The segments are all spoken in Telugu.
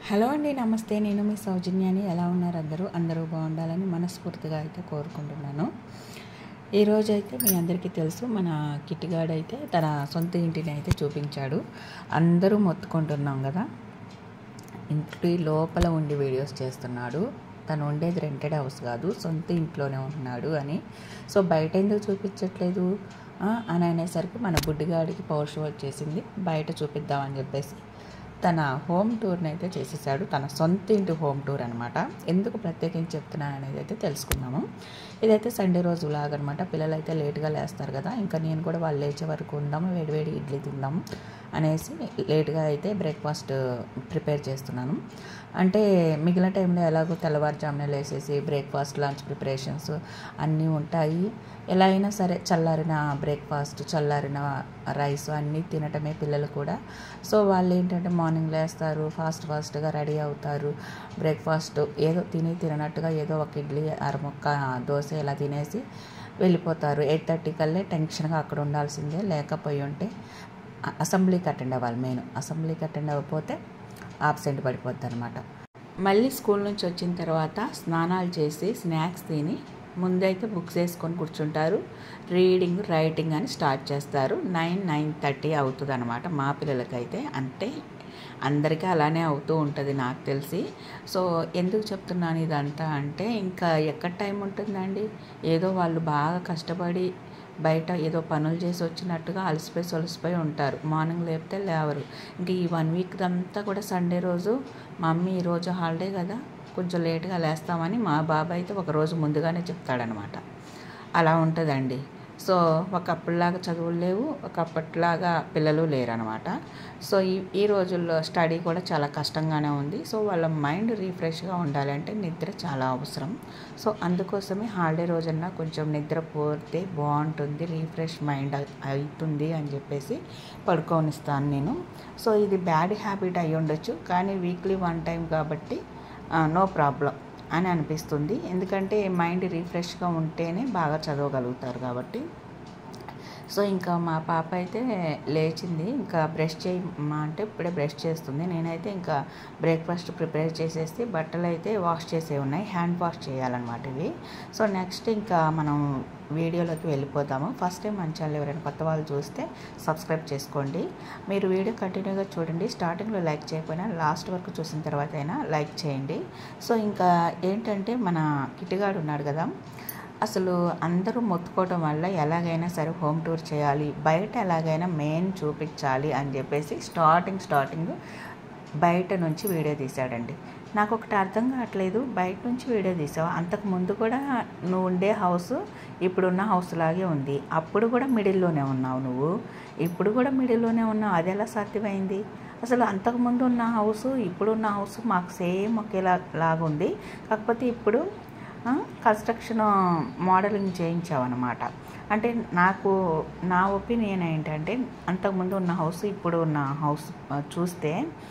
హలో అండి నమస్తే నేను మీ సౌజన్యాని ఎలా ఉన్నారు అందరూ అందరూ బాగుండాలని మనస్ఫూర్తిగా అయితే కోరుకుంటున్నాను ఈరోజు అయితే మీ అందరికీ తెలుసు మన కిట్టిగాడు అయితే తన సొంత ఇంటిని అయితే చూపించాడు అందరూ మొత్తుకుంటున్నాం కదా ఇంటి లోపల ఉండి వీడియోస్ చేస్తున్నాడు తను ఉండేది రెంటెడ్ హౌస్ కాదు సొంత ఇంట్లోనే ఉంటున్నాడు అని సో బయట ఎందుకు చూపించట్లేదు ఆ, అని అనేసరికి మన బుడ్డిగాడికి పౌరుషం వచ్చేసింది బయట చూపిద్దామని చెప్పేసి తన హోమ్ టూర్ని అయితే చేసేసాడు తన సొంత ఇంటి హోమ్ టూర్ అనమాట ఎందుకు ప్రత్యేకించి చెప్తున్నాను అనేది అయితే తెలుసుకుందాము ఇదైతే సండే రోజు లాగా అనమాట పిల్లలు అయితే లేట్గా లేస్తారు కదా ఇంకా నేను కూడా వాళ్ళు లేచే వరకు ఉందాము వేడివేడి ఇడ్లీ తిందాము అనేసి లేట్గా అయితే బ్రేక్ఫాస్ట్ ప్రిపేర్ చేస్తున్నాను అంటే మిగిలిన టైంలో ఎలాగో తెల్లవారుజామున లేసేసి బ్రేక్ఫాస్ట్ లంచ్ ప్రిపరేషన్స్ అన్నీ ఉంటాయి ఎలా అయినా సరే చల్లారిన బ్రేక్ఫాస్ట్ చల్లారిన రైస్ అన్నీ తినటమే పిల్లలు కూడా సో వాళ్ళు ఏంటంటే మార్నింగ్ లేస్తారు ఫాస్ట్ ఫాస్ట్గా రెడీ అవుతారు బ్రేక్ఫాస్ట్ ఏదో తిని తిననట్టుగా ఏదో ఒక ఇడ్లీ అరముక్క దోశ ఇలా తినేసి వెళ్ళిపోతారు ఎయిట్ థర్టీ కల్లే టెన్షన్గా అక్కడ ఉండాల్సిందే లేకపోయి ఉంటే అసెంబ్లీకి అటెండ్ అవ్వాలి మెయిన్ అసెంబ్లీకి అటెండ్ అవ్వకపోతే ఆబ్సెంట్ పడిపోద్ది అనమాట మళ్ళీ స్కూల్ నుంచి వచ్చిన తర్వాత స్నానాలు చేసి స్నాక్స్ తిని ముందైతే బుక్స్ వేసుకొని కూర్చుంటారు రీడింగ్ రైటింగ్ అని స్టార్ట్ చేస్తారు నైన్ నైన్ థర్టీ అవుతుంది అనమాట మా పిల్లలకైతే అంటే అందరికీ అలానే అవుతూ ఉంటుంది నాకు తెలిసి సో ఎందుకు చెప్తున్నాను ఇదంతా అంటే ఇంకా ఎక్కడ టైం ఉంటుందండి ఏదో వాళ్ళు బాగా కష్టపడి బయట ఏదో పనులు చేసి వచ్చినట్టుగా అలసిపోయి సొలసిపోయి ఉంటారు మార్నింగ్ లేపితే లేవరు ఇంక ఈ వన్ వీక్ అంతా కూడా సండే రోజు మమ్మీ ఈరోజు హాలిడే కదా కొంచెం లేట్గా లేస్తామని మా బాబాయ్ అయితే ఒక రోజు ముందుగానే చెప్తాడనమాట అలా ఉంటుందండి సో ఒకప్పుడులాగా చదువులు లేవు ఒకప్పటిలాగా పిల్లలు లేరనమాట సో ఈ ఈ రోజుల్లో స్టడీ కూడా చాలా కష్టంగానే ఉంది సో వాళ్ళ మైండ్ రీఫ్రెష్గా ఉండాలంటే నిద్ర చాలా అవసరం సో అందుకోసమే హాలిడే రోజన్నా కొంచెం నిద్ర పోతే బాగుంటుంది రీఫ్రెష్ మైండ్ అవుతుంది అని చెప్పేసి పడుకోనిస్తాను నేను సో ఇది బ్యాడ్ హ్యాబిట్ అయి ఉండొచ్చు కానీ వీక్లీ వన్ టైం కాబట్టి నో ప్రాబ్లం అని అనిపిస్తుంది ఎందుకంటే మైండ్ రీఫ్రెష్గా ఉంటేనే బాగా చదవగలుగుతారు కాబట్టి సో ఇంకా మా పాప అయితే లేచింది ఇంకా బ్రష్ చేయమా అంటే ఇప్పుడే బ్రష్ చేస్తుంది నేనైతే ఇంకా బ్రేక్ఫాస్ట్ ప్రిపేర్ చేసేసి బట్టలు అయితే వాష్ చేసే ఉన్నాయి హ్యాండ్ వాష్ చేయాలన్నమాట ఇవి సో నెక్స్ట్ ఇంకా మనం వీడియోలోకి వెళ్ళిపోతాము ఫస్ట్ టైం మన ఛానల్ ఎవరైనా కొత్త వాళ్ళు చూస్తే సబ్స్క్రైబ్ చేసుకోండి మీరు వీడియో కంటిన్యూగా చూడండి స్టార్టింగ్లో లైక్ చేయకపోయినా లాస్ట్ వరకు చూసిన తర్వాత అయినా లైక్ చేయండి సో ఇంకా ఏంటంటే మన కిటిగాడు ఉన్నాడు కదా అసలు అందరూ మొత్తుకోవడం వల్ల ఎలాగైనా సరే హోమ్ టూర్ చేయాలి బయట ఎలాగైనా మెయిన్ చూపించాలి అని చెప్పేసి స్టార్టింగ్ స్టార్టింగ్ బయట నుంచి వీడియో తీశాడండి నాకు ఒకటి అర్థం కావట్లేదు బయట నుంచి వీడియో తీసావు అంతకు ముందు కూడా నువ్వు ఉండే హౌస్ ఇప్పుడున్న హౌస్ లాగే ఉంది అప్పుడు కూడా మిడిల్లోనే ఉన్నావు నువ్వు ఇప్పుడు కూడా మిడిల్లోనే ఉన్నావు అది ఎలా సాధ్యమైంది అసలు అంతకుముందు ఉన్న హౌస్ ఇప్పుడున్న హౌస్ మాకు సేమ్ ఒకేలా లాగుంది కాకపోతే ఇప్పుడు కన్స్ట్రక్షన్ మోడలింగ్ చేయించావన్నమాట అంటే నాకు నా ఒపీనియన్ ఏంటంటే అంతకుముందు ఉన్న హౌస్ ఇప్పుడు ఉన్న హౌస్ చూస్తే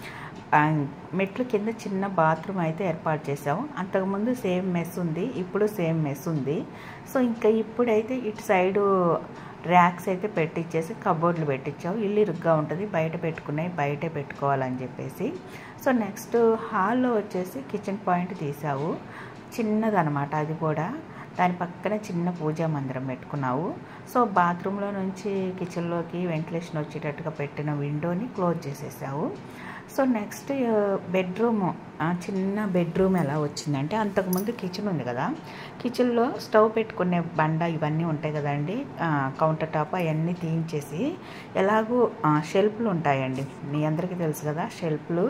మెట్ల కింద చిన్న బాత్రూమ్ అయితే ఏర్పాటు చేసాము అంతకుముందు సేమ్ మెస్ ఉంది ఇప్పుడు సేమ్ మెస్ ఉంది సో ఇంకా ఇప్పుడైతే ఇటు సైడు ర్యాక్స్ అయితే పెట్టించేసి కబోర్డ్లు పెట్టించావు ఇల్లు ఇరుగ్గా ఉంటుంది బయట పెట్టుకున్నాయి బయటే పెట్టుకోవాలని చెప్పేసి సో నెక్స్ట్ హాల్లో వచ్చేసి కిచెన్ పాయింట్ తీసావు చిన్నదనమాట అది కూడా దాని పక్కన చిన్న పూజా మందిరం పెట్టుకున్నావు సో బాత్రూంలో నుంచి కిచెన్లోకి వెంటిలేషన్ వచ్చేటట్టుగా పెట్టిన విండోని క్లోజ్ చేసేసావు సో నెక్స్ట్ బెడ్రూమ్ చిన్న బెడ్రూమ్ ఎలా వచ్చిందంటే అంతకుముందు కిచెన్ ఉంది కదా కిచెన్లో స్టవ్ పెట్టుకునే బండ ఇవన్నీ ఉంటాయి కదండి కౌంటర్ టాప్ అవన్నీ తీయించేసి ఎలాగూ షెల్ఫ్లు ఉంటాయండి మీ అందరికీ తెలుసు కదా షెల్ఫ్లు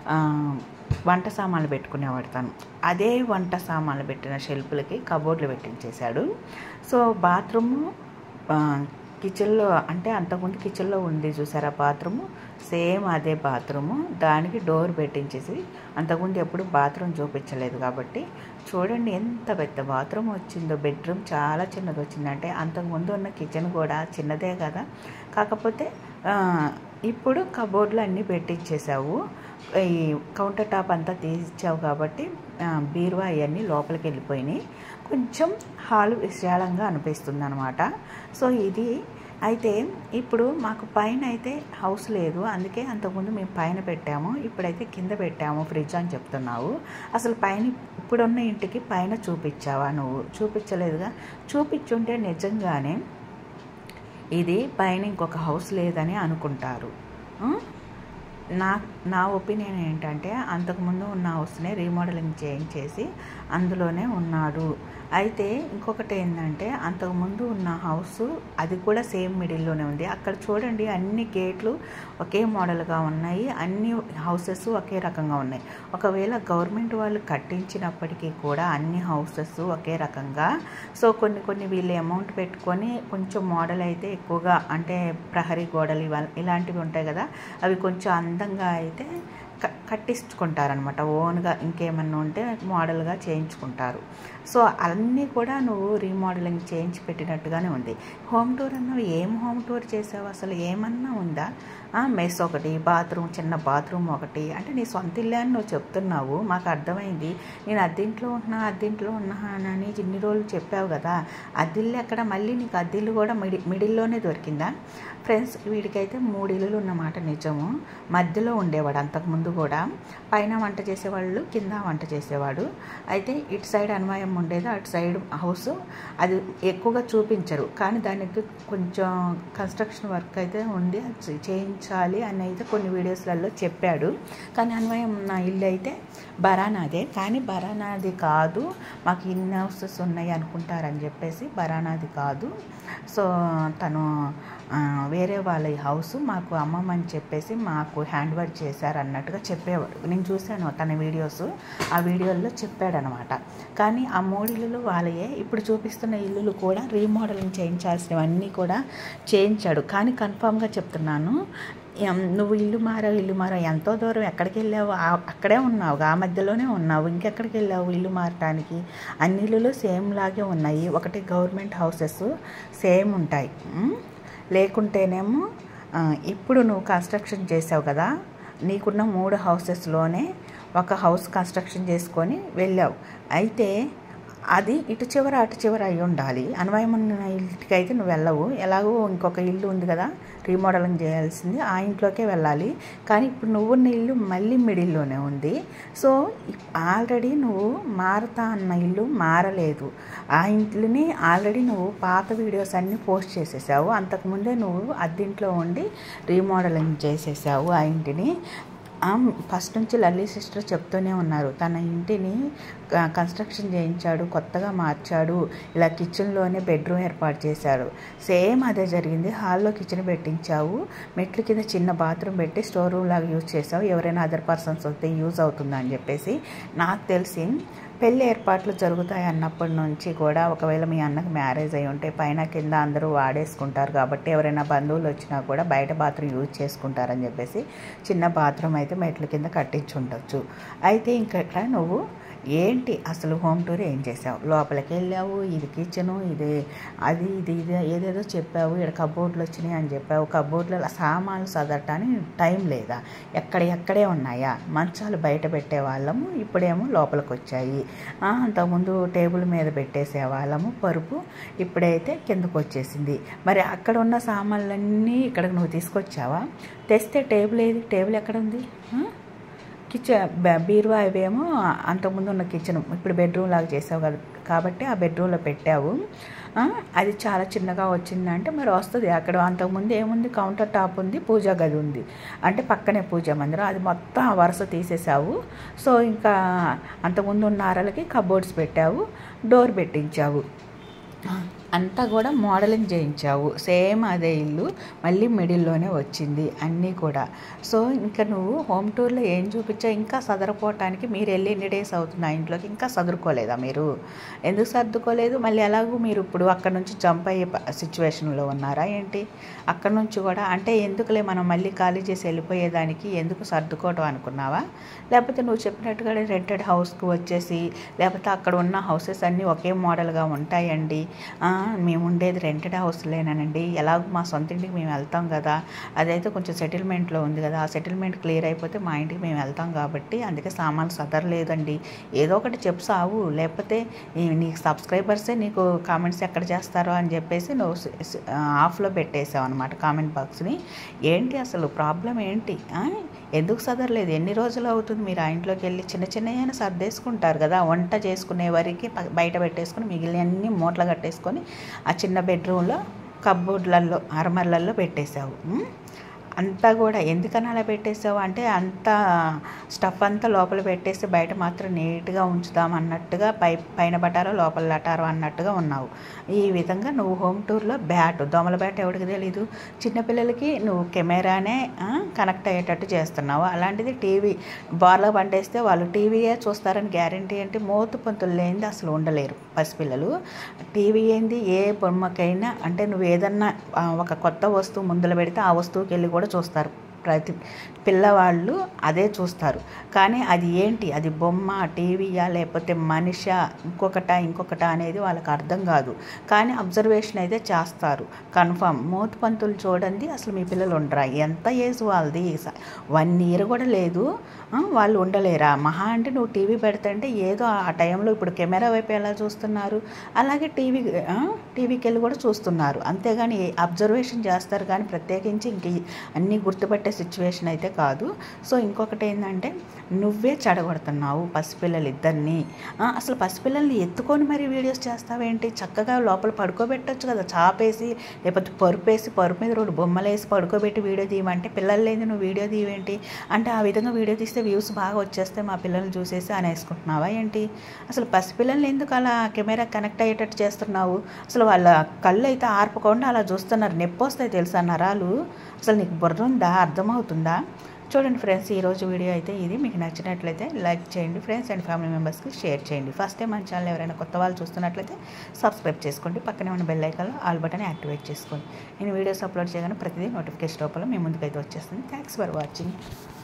వంట సామాన్లు పెట్టుకునే వాడతాను అదే వంట సామాన్లు పెట్టిన షెల్ఫ్లకి కబోర్డ్లు పెట్టించేశాడు సో బాత్రూము కిచెన్లో అంటే అంతకుముందు కిచెన్లో ఉంది చూసారా బాత్రూము సేమ్ అదే బాత్రూము దానికి డోర్ పెట్టించేసి అంతకుముందు ఎప్పుడు బాత్రూమ్ చూపించలేదు కాబట్టి చూడండి ఎంత పెద్ద బాత్రూమ్ వచ్చిందో బెడ్రూమ్ చాలా చిన్నది వచ్చిందంటే అంతకుముందు ఉన్న కిచెన్ కూడా చిన్నదే కదా కాకపోతే ఇప్పుడు కబోర్డ్లు అన్నీ పెట్టించేసావు ఈ కౌంటర్ టాప్ అంతా తీసిచ్చావు కాబట్టి బీరువా అవన్నీ లోపలికి వెళ్ళిపోయినాయి కొంచెం హాల్ విశాలంగా అనిపిస్తుంది అనమాట సో ఇది అయితే ఇప్పుడు మాకు పైన అయితే హౌస్ లేదు అందుకే అంతకుముందు మేము పైన పెట్టాము ఇప్పుడైతే కింద పెట్టాము ఫ్రిడ్జ్ అని చెప్తున్నావు అసలు పైన ఇప్పుడున్న ఇంటికి పైన చూపించావా నువ్వు చూపించలేదుగా చూపించుంటే నిజంగానే ఇది పైన ఇంకొక హౌస్ లేదని అనుకుంటారు ఆ? నా నా ఒపీనియన్ ఏంటంటే అంతకుముందు ఉన్న హౌస్నే రీమోడలింగ్ చేయించేసి అందులోనే ఉన్నాడు అయితే ఇంకొకటి ఏంటంటే అంతకుముందు ఉన్న హౌస్ అది కూడా సేమ్ మిడిల్లోనే ఉంది అక్కడ చూడండి అన్ని గేట్లు ఒకే మోడల్గా ఉన్నాయి అన్ని హౌసెస్ ఒకే రకంగా ఉన్నాయి ఒకవేళ గవర్నమెంట్ వాళ్ళు కట్టించినప్పటికీ కూడా అన్ని హౌసెస్ ఒకే రకంగా సో కొన్ని కొన్ని వీళ్ళు అమౌంట్ పెట్టుకొని కొంచెం మోడల్ అయితే ఎక్కువగా అంటే ప్రహరీ గోడలు ఇవ- ఇలాంటివి ఉంటాయి కదా అవి కొంచెం అందంగా అయితే క కట్టించుకుంటారనమాట ఓన్గా ఇంకేమన్నా ఉంటే మోడల్గా చేయించుకుంటారు సో అన్నీ కూడా నువ్వు రీమోడలింగ్ చేయించి పెట్టినట్టుగానే ఉంది హోమ్ టూర్ అన్నావు ఏం హోమ్ టూర్ చేసావు అసలు ఏమన్నా ఉందా ఆ, మెస్ ఒకటి బాత్రూమ్ చిన్న బాత్రూమ్ ఒకటి అంటే నీ సొంత ఇల్లే అని నువ్వు చెప్తున్నావు మాకు అర్థమైంది నేను అద్దెంట్లో ఉంటున్నా అద్దెంట్లో ఉన్నా అని ఇన్ని రోజులు చెప్పావు కదా అద్దిల్లు ఎక్కడ మళ్ళీ నీకు అద్దిల్లు కూడా మిడి మిడిల్లోనే దొరికిందా ఫ్రెండ్స్ వీడికైతే మూడు ఇల్లులు ఉన్నమాట నిజము మధ్యలో ఉండేవాడు అంతకుముందు కూడా పైన వంట చేసేవాళ్ళు కింద వంట చేసేవాడు అయితే ఇటు సైడ్ అన్వయం ఉండేది అటు సైడ్ హౌస్ అది ఎక్కువగా చూపించరు కానీ దానికి కొంచెం కన్స్ట్రక్షన్ వర్క్ అయితే ఉంది అది చే- చేయించాలి అని అయితే కొన్ని వీడియోస్లలో చెప్పాడు కానీ అన్వయం నా ఇల్లు అయితే బరానాదే కానీ బరానాది కాదు మాకు ఇన్ని హౌసెస్ ఉన్నాయి అనుకుంటారని చెప్పేసి బరానాది కాదు సో తను ఆ, వేరే వాళ్ళ హౌస్ మాకు అమ్మమ్మని చెప్పేసి మాకు హ్యాండ్ వర్క్ చేశారు అన్నట్టుగా చెప్పేవాడు నేను చూశాను తన వీడియోస్ ఆ వీడియోల్లో చెప్పాడనమాట కానీ ఆ మూడు ఇల్లులు వాళ్ళయే ఇప్పుడు చూపిస్తున్న ఇల్లులు కూడా రీమోడలింగ్ చేయించాల్సినవన్నీ కూడా చేయించాడు కానీ కన్ఫామ్గా చెప్తున్నాను ఎం, నువ్వు ఇల్లు మారావు ఇల్లు మారావు ఎంతో దూరం ఎక్కడికి వెళ్ళావు ఆ- అక్కడే ఉన్నావు ఆ మధ్యలోనే ఉన్నావు ఇంకెక్కడికి వెళ్ళావు ఇల్లు మారటానికి అన్ని ఇల్లులు సేమ్ లాగే ఉన్నాయి ఒకటి గవర్నమెంట్ హౌసెస్ సేమ్ ఉంటాయి ఉమ్, లేకుంటేనేమో ఆ, ఇప్పుడు నువ్వు కన్స్ట్రక్షన్ చేసావు కదా నీకున్న మూడు హౌసెస్లోనే ఒక హౌస్ కన్స్ట్రక్షన్ చేసుకొని వెళ్ళావు అయితే అది ఇటు చివర అటు చివర అయి ఉండాలి అన్వయం ఉన్న ఇంటికి అయితే నువ్వు వెళ్ళవు ఎలాగో ఇంకొక ఇల్లు ఉంది కదా రీమోడలింగ్ చేయాల్సింది ఆ ఇంట్లోకే వెళ్ళాలి కానీ ఇప్పుడు నువ్వు ఉన్న ఇల్లు మళ్ళీ మిడిల్లోనే ఉంది సో ఆల్రెడీ నువ్వు మారతా అన్న ఇల్లు మారలేదు ఆ ఇంట్లోని ఆల్రెడీ నువ్వు పాత వీడియోస్ అన్నీ పోస్ట్ చేసేసావు అంతకుముందే నువ్వు అద్దింట్లో ఉండి రీమోడలింగ్ చేసేసావు ఆ ఇంటిని ఆ, ఫస్ట్ నుంచి లల్లి సిస్టర్ చెప్తూనే ఉన్నారు తన ఇంటిని క- కన్స్ట్రక్షన్ చేయించాడు కొత్తగా మార్చాడు ఇలా కిచెన్లోనే బెడ్రూమ్ ఏర్పాటు చేశారు సేమ్ అదే జరిగింది హాల్లో కిచెన్ పెట్టించావు మెట్ల కింద చిన్న బాత్రూమ్ పెట్టి స్టోర్ రూమ్ లాగా యూజ్ చేసావు ఎవరైనా అదర్ పర్సన్స్ వస్తే యూజ్ అవుతుందని చెప్పేసి నాకు తెలిసి పెళ్లి ఏర్పాట్లు జరుగుతాయి అన్నప్పటి నుంచి కూడా ఒకవేళ మీ అన్నకు మ్యారేజ్ అయి ఉంటే పైన కింద అందరూ వాడేసుకుంటారు కాబట్టి ఎవరైనా బంధువులు వచ్చినా కూడా బయట బాత్రూమ్ యూజ్ చేసుకుంటారని చెప్పేసి చిన్న బాత్రూమ్ అయితే మెట్ల కింద కట్టించి ఉండొచ్చు అయితే ఇంకా నువ్వు ఏంటి అసలు హోమ్ టూర్ ఏం చేసావు లోపలికి వెళ్ళావు ఇది కిచెను ఇది అది ఇది ఇది ఏదేదో చెప్పావు ఇక్కడ కబోర్డ్లు వచ్చినాయి అని చెప్పావు కబోర్డ్లలో సామాన్లు సదరటానికి టైం లేదా ఎక్కడ ఎక్కడే ఉన్నాయా మంచాలు బయట పెట్టే వాళ్ళము ఇప్పుడేమో లోపలికి వచ్చాయి ఆ, అంతకుముందు టేబుల్ మీద పెట్టేసే వాళ్ళము పరుపు ఇప్పుడైతే కిందకు వచ్చేసింది మరి అక్కడ ఉన్న సామాన్లన్నీ ఇక్కడికి నువ్వు తీసుకొచ్చావా తెస్తే టేబుల్ ఏది టేబుల్ ఎక్కడ ఉంది ఆ? కిచెన్ బ- బీరువా ఇవేమో అంతకుముందు ఉన్న కిచెన్ ఇప్పుడు బెడ్రూమ్ లాగా చేసావు కదా కాబట్టి ఆ బెడ్రూమ్లో పెట్టావు ఆ, అది చాలా చిన్నగా వచ్చిందంటే మరి వస్తుంది అక్కడ అంతకుముందు ఏముంది కౌంటర్ టాప్ ఉంది పూజా గది ఉంది అంటే పక్కనే పూజా మందిరం అది మొత్తం ఆ వరుస తీసేసావు సో ఇంకా అంతకుముందు ఉన్న అరలకి కబోర్డ్స్ పెట్టావు డోర్ పెట్టించావు అంతా కూడా మోడలింగ్ చేయించావు సేమ్ అదే ఇల్లు మళ్ళీ మిడిల్లోనే వచ్చింది అన్నీ కూడా సో ఇంకా నువ్వు హోమ్ టూర్లో ఏం చూపించావు ఇంకా సదరుకోవటానికి మీరు వెళ్ళి ఎన్ని డేస్ అవుతుంది ఆ ఇంట్లోకి ఇంకా సదురుకోలేదా మీరు ఎందుకు సర్దుకోలేదు మళ్ళీ ఎలాగూ మీరు ఇప్పుడు అక్కడ నుంచి జంప్ అయ్యే సిచ్యువేషన్లో ఉన్నారా ఏంటి అక్కడ నుంచి కూడా అంటే ఎందుకులే మనం మళ్ళీ ఖాళీ చేసి వెళ్ళిపోయేదానికి ఎందుకు సర్దుకోవటం అనుకున్నావా లేకపోతే నువ్వు చెప్పినట్టుగా రెంటెడ్ హౌస్కి వచ్చేసి లేకపోతే అక్కడ ఉన్న హౌసెస్ అన్నీ ఒకే మోడల్గా ఉంటాయండి ఆ, మేము ఉండేది రెంటెడ్ హౌస్లేనండి ఎలాగో మా సొంత ఇంటికి మేము వెళ్తాం కదా అదైతే కొంచెం సెటిల్మెంట్లో ఉంది కదా ఆ సెటిల్మెంట్ క్లియర్ అయిపోతే మా ఇంటికి మేము వెళ్తాం కాబట్టి అందుకే సామాన్లు సదరలేదండి ఏదో ఒకటి చెప్పు సావు లేకపోతే ఈ- నీకు సబ్స్క్రైబర్సే నీకు కామెంట్స్ ఎక్కడ చేస్తారో అని చెప్పేసి నువ్వు స- స- ఆఫ్లో పెట్టేసావు అనమాట కామెంట్ బాక్స్ని ఏంటి అసలు ప్రాబ్లం ఏంటి ఆ? ఎందుకు సదరలేదు ఎన్ని రోజులు అవుతుంది మీరు ఆ ఇంట్లోకి వెళ్ళి చిన్న చిన్నవైనా సర్దేసుకుంటారు కదా వంట చేసుకునే వరకు ప- బయట పెట్టేసుకుని మిగిలినన్ని మూటలు కట్టేసుకొని ఆ చిన్న బెడ్రూమ్లో కబ్బోర్డ్లలో అరమర్లలో పెట్టేశావు ఉం? అంతా కూడా ఎందుకని అలా పెట్టేసావు అంటే అంతా స్టఫ్ అంతా లోపల పెట్టేసి బయట మాత్రం నీట్గా ఉంచుదాం అన్నట్టుగా పై పైన బటారో లోపల లటారో అన్నట్టుగా ఉన్నావు ఈ విధంగా నువ్వు హోమ్ టూర్లో బ్యాట్ దోమల బ్యాట్ ఎవరికి తెలీదు చిన్నపిల్లలకి నువ్వు కెమెరానే ఆ, కనెక్ట్ అయ్యేటట్టు చేస్తున్నావు అలాంటిది టీవీ బార్లో పండేస్తే వాళ్ళు టీవీయే చూస్తారని గ్యారంటీ అంటే మోతు పంతులు లేనిది అసలు ఉండలేరు పసిపిల్లలు టీవీ ఏంది ఏ బొమ్మకైనా అంటే నువ్వు ఏదన్నా ఆ, ఒక కొత్త వస్తువు ముందర పెడితే ఆ వస్తువుకి వెళ్ళి కూడా చూస్తారు ప్రతి పిల్లవాళ్ళు అదే చూస్తారు కానీ అది ఏంటి అది బొమ్మ టీవీయా లేకపోతే మనిషా ఇంకొకట ఇంకొకట అనేది వాళ్ళకి అర్థం కాదు కానీ అబ్జర్వేషన్ అయితే చేస్తారు కన్ఫర్మ్ మూత పంతులు చూడండి అసలు మీ పిల్లలు ఉండరా ఎంత ఏజ్ వాళ్ళది వన్ ఇయర్ కూడా లేదు ఆ, వాళ్ళు ఉండలేరా మహా అంటే నువ్వు టీవీ పెడతంటే ఏదో ఆ టైంలో ఇప్పుడు కెమెరా వైపు ఎలా చూస్తున్నారు అలాగే టీవీ ఆ, టీవీకి వెళ్ళి కూడా చూస్తున్నారు అంతేగాని అబ్జర్వేషన్ చేస్తారు కానీ ప్రత్యేకించి ఇంక ఈ అన్నీ గుర్తుపట్టే సిచ్యువేషన్ అయితే కాదు సో ఇంకొకటి ఏంటంటే నువ్వే చెడగొడుతున్నావు పసిపిల్లలు ఇద్దరిని ఆ, అసలు పసిపిల్లల్ని ఎత్తుకొని మరి వీడియోస్ చేస్తావేంటి చక్కగా లోపల పడుకోబెట్టొచ్చు కదా చాపేసి లేకపోతే పరుపు వేసి పరుపు మీద రెండు బొమ్మలు వేసి పడుకోబెట్టి వీడియో తీయమంటే పిల్లలు లేని నువ్వు వీడియో తీయవేంటి అంటే ఆ విధంగా వీడియో తీస్తే వ్యూస్ బాగా వచ్చేస్తే మా పిల్లల్ని చూసేసి అనేసుకుంటున్నావా ఏంటి అసలు పసిపిల్లల్ని ఎందుకు అలా కెమెరా కనెక్ట్ అయ్యేటట్టు చేస్తున్నావు అసలు వాళ్ళ కళ్ళు అయితే ఆర్పకుండా అలా చూస్తున్నారు నొప్పి వస్తాయి తెలుసా నరాలు అసలు నీకు బుర్ర ఉందా అర్థమవుతుందా చూడండి ఫ్రెండ్స్ ఈరోజు వీడియో అయితే ఇది మీకు నచ్చినట్లయితే లైక్ చేయండి ఫ్రెండ్స్ అండ్ ఫ్యామిలీ మెంబర్స్కి షేర్ చేయండి ఫస్ట్ టైం మన ఛానల్ ఎవరైనా కొత్త వాళ్ళు చూస్తున్నట్లయితే సబ్స్క్రైబ్ చేసుకోండి పక్కనే ఉన్న బెల్ ఐకాన్లో ఆల్ బటన్ యాక్టివేట్ చేసుకోండి నేను వీడియోస్ అప్లోడ్ చేయగానే ప్రతిదీ నోటిఫికేషన్ లోపల మీ ముందుకైతే వచ్చేస్తుంది థ్యాంక్స్ ఫర్ వాచింగ్